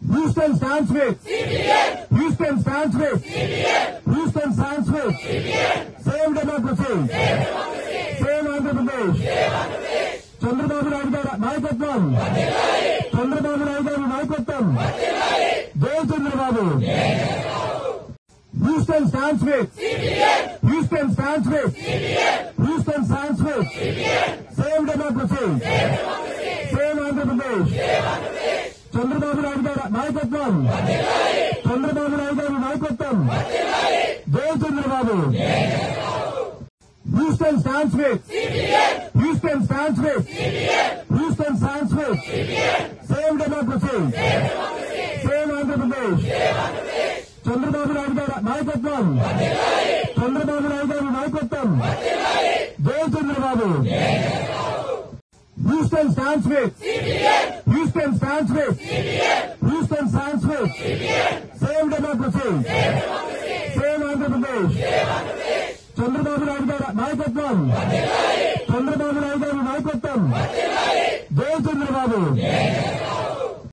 Houston stands with. Houston stands with. Houston stands with. Save democracy. Save Andhra Pradesh. Chandrababu Naidu గారి నాయకత్వం చంద్రబాబు నాయుడు గారి నాయకత్వం జై Chandrababu Houston stands with. Houston stands with. Houston stands with. Save democracy. Save Andhra Pradesh. Chandrababu Naidu గారి నాయకత్వం చంద్రబాబు నాయుడు గారి నాయకత్వం జై Chandrababu Houston stands with. Houston stands with. Houston stands with. Save democracy. Save Andhra Pradesh. Chandrababu Naidu గారి నాయకత్వం చంద్రబాబు నాయుడు గారి నాయకత్వం జై Chandrababu Houston stands with. Houston stands with. Houston stands with. Save democracy. Save Andhra Pradesh. Chandrababu Naidu గారి నాయకత్వం చంద్రబాబు నాయుడు గారి నాయకత్వం జై చంద్రబాబు